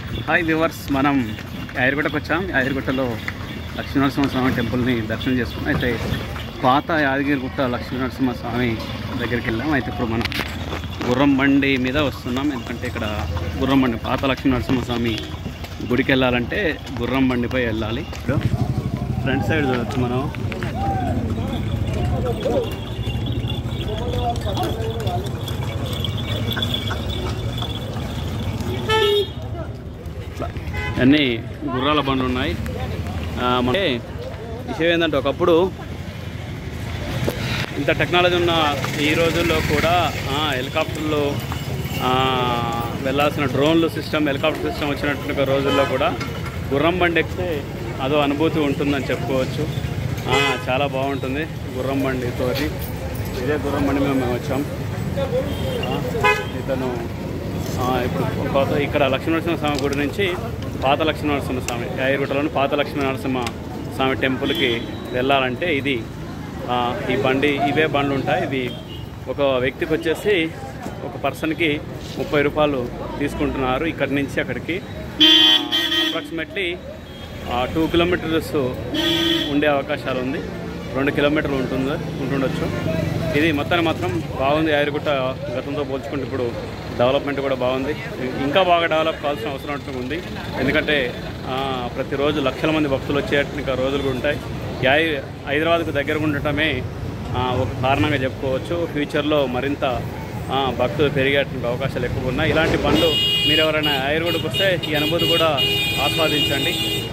hi viewers మనం యాదగిరిగుట్టకు వచ్చాం యాదగిరిగుట్టలో లక్ష్మీనరసింహ స్వామి టెంపుల్ని దర్శనం చేసుకున్నాం అయితే పాత యాదగిరిగుట్ట లక్ష్మీనరసింహ స్వామి దగ్గరికి వెళ్ళాం అయితే ఇప్పుడు మనం గుర్రం బండి మీద వస్తున్నాం ఎందుకంటే ఇక్కడ గుర్రం బండి పాత లక్ష్మీనరసింహ స్వామి గుడికి వెళ్ళాలంటే గుర్రం బండిపై వెళ్ళాలి ఇప్పుడు ఫ్రంట్ సైడ్ చూడొచ్చు మనం ఇట్లా అన్నీ గుర్రాల బండ్లు ఉన్నాయి ఆ, మన విషయం ఏంటంటే ఒకప్పుడు ఇంత టెక్నాలజీ ఉన్న ఈ రోజుల్లో కూడా ఆ, హెలికాప్టర్లు ఆ, వెళ్ళాల్సిన డ్రోన్లు సిస్టమ్ హెలికాప్టర్ సిస్టమ్ వచ్చినటువంటి రోజుల్లో కూడా గుర్రం బండి ఎక్కితే అదో అనుభూతి ఉంటుందని చెప్పుకోవచ్చు ఆ, చాలా బాగుంటుంది గుర్రం బండితోటి ఇదే గుర్రం బండి మీద మేము వచ్చాం ఆ, ఇతను ఆ, ఇప్పుడు కొత్త ఇక్కడ లక్ష్మీనరసింహ స్వామి గుడి నుంచి పాత లక్ష్మీనరసింహ స్వామి యాయగుట్టలోని పాత లక్ష్మీనరసింహ స్వామి టెంపుల్కి వెళ్ళాలంటే ఇది ఆ, ఈ బండి ఇవే బండ్లు ఉంటాయి ఇది ఒక వ్యక్తికి వచ్చేసి ఒక పర్సన్కి ముప్పై రూపాయలు తీసుకుంటున్నారు ఇక్కడి నుంచి అక్కడికి అప్రాక్సిమేట్లీ టూ కిలోమీటర్స్ ఉండే అవకాశాలు ఉంది రెండు కిలోమీటర్లు ఉంటుంది ఉంటుండొచ్చు ఇది మొత్తాన్ని మాత్రం బాగుంది యాదగిరిగుట్ట గతంతో పోల్చుకుంటే ఇప్పుడు డెవలప్మెంట్ కూడా బాగుంది ఇంకా బాగా డెవలప్ కావాల్సిన అవసరం అంటూ ఉంది ఎందుకంటే ఆ, ప్రతిరోజు లక్షల మంది భక్తులు వచ్చేటువంటి రోజులు కూడా ఉంటాయి యాయి హైదరాబాద్కు దగ్గరగా ఉండటమే ఆ, ఒక కారణంగా చెప్పుకోవచ్చు ఫ్యూచర్లో మరింత ఆ, భక్తులు పెరిగేటువంటి అవకాశాలు ఎక్కువ ఉన్నాయి ఇలాంటి బండ్లు మీరు ఎవరైనా ఆయుర్వేడికి వస్తే ఈ అనుభూతి కూడా ఆస్వాదించండి